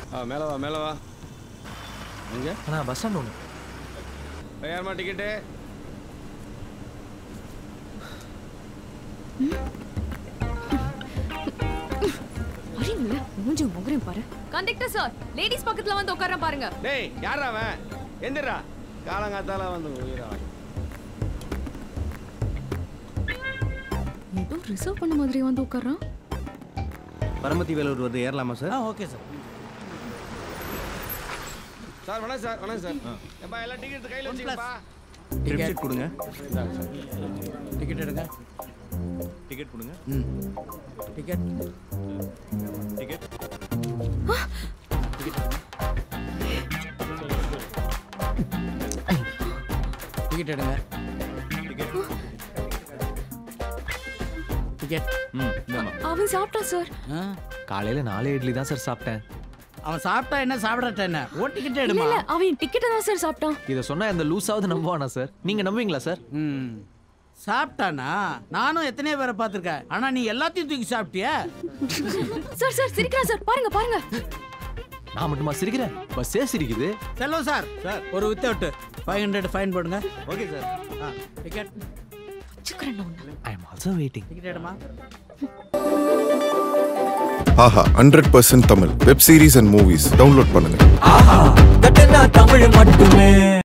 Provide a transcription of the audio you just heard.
ஆ மேலே வா மேலே வா எங்க அண்ணா பஸ் ஸ்டாண்ட் ஒன்று யாருமா டிக்கெட்டு அறிவுல மூஞ்சி முகரையும் பாரு கண்டக்டர் சார் லேடிஸ் பக்கத்துல வந்து உட்கார பாருங்க டேய் யாரா அவன் எந்திரா காலங்காத்தால வந்து உயிரா ஏதோ ரிசர்வ் பண்ண மாதிரி வந்து உட்கார்றான் பரமத்தி வேலூர் வந்து ஏறலாமா சார் ஆ ஓகே சார் சார் வணக்கம் சார் வணக்கம் சார் எப்பா எல்லாம் டிக்கெட் கையில் வச்சுக்கப்பா டிக்கெட் கொடுங்க டிக்கெட் எடுங்க டிக்கெட் கொடுங்க ம் டிக்கெட் டிக்கெட் டிக்கெட் எடுங்க டிக்கெட் டிக்கெட் ம் இந்தாம்மா அவன் சாப்பிட்டான் சார் ஆ காலையில் நாலே இட்லி தான் சார் சாப்பிட்டேன் அவன் சாப்பிட்டா என்ன சாப்பிடட்ட என்ன ஓ டிக்கெட் இல்ல எடுமா இல்ல அவன் டிக்கெட்டை தான் சார் சாப்பிட்டான் இதை சொன்னா இந்த லூஸாவது நம்புவானா சார் நீங்க நம்புவீங்களா சார் ம் சாப்பிட்டானா நானும் எத்தனையோ பேரை பார்த்துருக்கேன் ஆனா நீ எல்லாத்தையும் தூக்கி சாப்பிட்டியா சார் சார் சிரிக்கிறான் சார் பாருங்க பாருங்க நான் மட்டுமா சிரிக்கிறேன் பஸ்ஸே சிரிக்குது செல்வம் சார் சார் ஒரு without five hundred fine போடுங்க ஓகே சார் ஆ டிக்கெட் வச்சுக்கிறேன் நான் உன்னை. I am also waiting ticket எடுமா ஆஹா hundred percent Tamil web series and movies download பண்ணுங்க கட்டுனா தமிழ் மட்டுமே